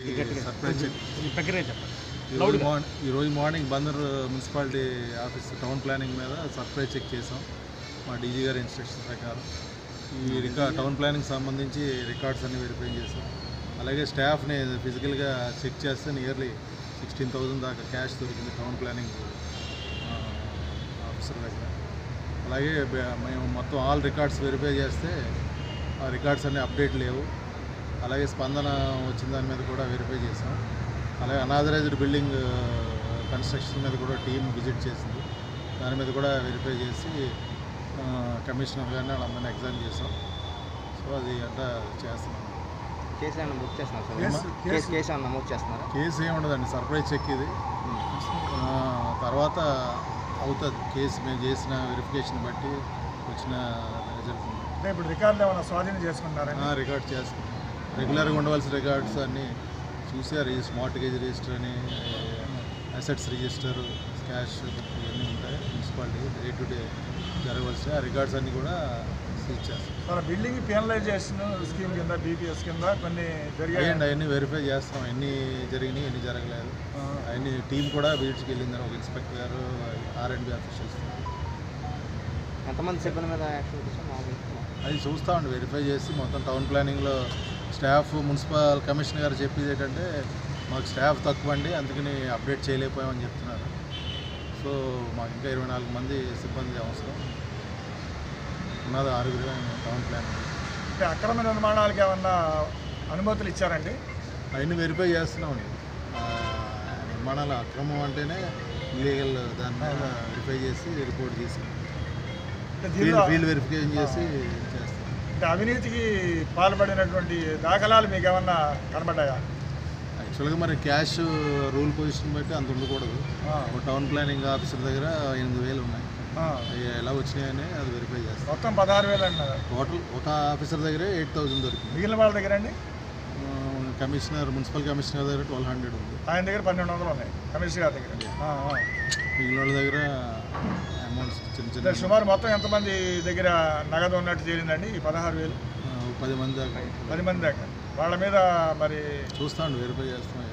Surprise check ఈ ప్రక్రియ చెప్పండి ఈరోజు మార్నింగ్ ఈరోజు morning Bandar municipality office town planning మీద సర్ప్రైజ్ చెక్ చేసాం మా డీజీ గారి ఇన్స్ట్రక్షన్ ప్రకారం ఈ రికార్డ్ టౌన్ ప్లానింగ్ సంబంధించి రికార్డ్స్ అన్ని వెరిఫై చేసాం అలాగే స్టాఫ్ని ఫిజికల్గా చెక్ చేస్తే నియర్లీ సిక్స్టీన్ థౌజండ్ దాకా క్యాష్ దొరికింది టౌన్ ప్లానింగ్ ఆ, ఆఫీసర్ దగ్గర అలాగే బ- మేము మొత్తం ఆల్ రికార్డ్స్ వెరిఫై చేస్తే ఆ రికార్డ్స్ అన్ని అప్డేట్ లేవు అలాగే స్పందన వచ్చిన దాని మీద కూడా వెరిఫై చేసాం అలాగే అనాథరైజ్డ్ బిల్డింగ్ కన్స్ట్రక్షన్ మీద కూడా టీం విజిట్ చేసింది దాని మీద కూడా వెరిఫై చేసి ఆ, కమిషనర్ గారిని వాళ్ళందరినీ ఎగ్జామ్ చేసాం సో అది అంతా చేస్తున్నాం కేసు ఏమైనా బుక్ చేస్తున్నారు సార్ కేసు- కేసు కేసు ఏమైనా నమోదు చేస్తున్నారా కేసు ఏమి ఉండదండి సర్ప్రైజ్ చెక్ ఇది ఆ, తర్వాత అవుతుంది కేసు మేము చేసిన వెరిఫికేషన్ బట్టి వచ్చిన రిజల్ట్ అంటే ఇప్పుడు రికార్డులు ఏమైనా స్వాధీనం చేసుకుంటారని రికార్డ్ చేస్తాం రెగ్యులర్గా ఉండవలసిన రికార్డ్స్ అన్నీ చూసి ఆ రిజిస్టర్ మార్టిగేజ్ రిజిస్టర్ అని అసెట్స్ రిజిస్టర్ క్యాష్ ఇవన్నీ ఉంటాయి మున్సిపాలిటీ డే టు డే జరగవలసిన ఆ రికార్డ్స్ అన్నీ కూడా సీజ్ చేస్తాం మన బిల్డింగ్ పెనలైజేషన్ స్కీమ్ కింద బీపీఎస్ కింద కొన్ని జరిగాయి అయ్యండి అవన్నీ వెరిఫై చేస్తాం ఎన్ని జరిగినాయి ఎన్ని జరగలేదు అవన్నీ టీం కూడా విజిట్కి వెళ్ళిందని ఒక ఇన్స్పెక్టర్ గారు ఆర్ అండ్ బి ఆఫీషియల్స్ ఎంతమంది సిబ్బంది మీద యాక్షన్ తీసుకున్నారు అది చూస్తామండి వెరిఫై చేసి మొత్తం టౌన్ ప్లానింగ్లో స్టాఫ్ మున్సిపల్ కమిషనర్ గారు చెప్పేది ఏంటంటే మాకు స్టాఫ్ తక్కువ అండి అందుకని అప్డేట్ చేయలేకపోయామని చెప్తున్నారు సో మాకు ఇంకా ఇరవై నాలుగు మంది సిబ్బంది అవసరం ఉన్నది ఆరుగురు టౌన్ ప్లానింగ్ అంటే అక్రమ నిర్మాణాలకు ఏమన్నా అనుమతులు ఇచ్చారండి అవన్నీ వెరిఫై చేస్తున్నామండి ఆ, నిర్మాణాల అక్రమం అంటేనే ఇల్లీగల్ దాని మీద వెరిఫై చేసి రిపోర్ట్ తీసి అంటే ఫీల్డ్ దీనిలో ఫీల్డ్ వెరిఫికేషన్ చేసి చేస్తాం అంటే అవినీతికి పాల్పడినటువంటి దాఖలాలు మీకు ఏమన్నా కనబడ్డాయా యాక్చువల్గా మరి క్యాష్ రూల్ పొజిషన్ బట్టి అంత ఉండకూడదు ఆ, ఒక టౌన్ ప్లానింగ్ ఆఫీసర్ దగ్గర ఎనిమిది వేలు ఉన్నాయి ఆ. అవి ఎలా వచ్చినాయని అది వెరిఫై చేస్తాం మొత్తం పదహారు వేలు అంటున్నారు టోటల్ ఒక ఆఫీసర్ దగ్గర ఎయిట్ థౌజండ్ దొరికింది మిగిలిన వాళ్ళ దగ్గర అండి ఆ, కమిషనర్ మున్సిపల్ కమిషనర్ దగ్గర ట్వెల్వ్ హండ్రెడ్ ఉంది ఆయన దగ్గర పన్నెండు వందలు ఉన్నాయి కమిషనర్ గారి దగ్గర ఆ, ఆ. మిగిలిన వాళ్ళ దగ్గర అమౌంట్స్ చిన్న అంటే చిన్న సుమారు మొత్తం ఎంతమంది దగ్గర నగదు ఉన్నట్టు తేలిందండి ఈ పదహారు వేలు ఆ, ఒక పది మంది దాకా పది మంది దాకా వాళ్ళ మీద మరి చూస్తాను వెరిఫై చేస్తాం అవన్నీ.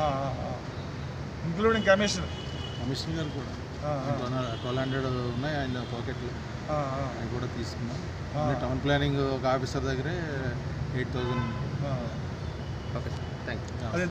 ఇంక్లూడింగ్ కమిషనర్ కమిషనర్ గారు కూడా ఆ, ఆ. ట్వెల్వ్ హండ్రెడ్ ఉన్నాయి ఆయన పాకెట్లో ఆ, ఆ, అవి కూడా తీసుకున్నాం ఆ. అదే టౌన్ ప్లానింగ్ ఒక ఆఫీసర్ దగ్గరే ఎయిట్ థౌజండ్ ఆ. ఓకే సార్ థ్యాంక్ యూ అదే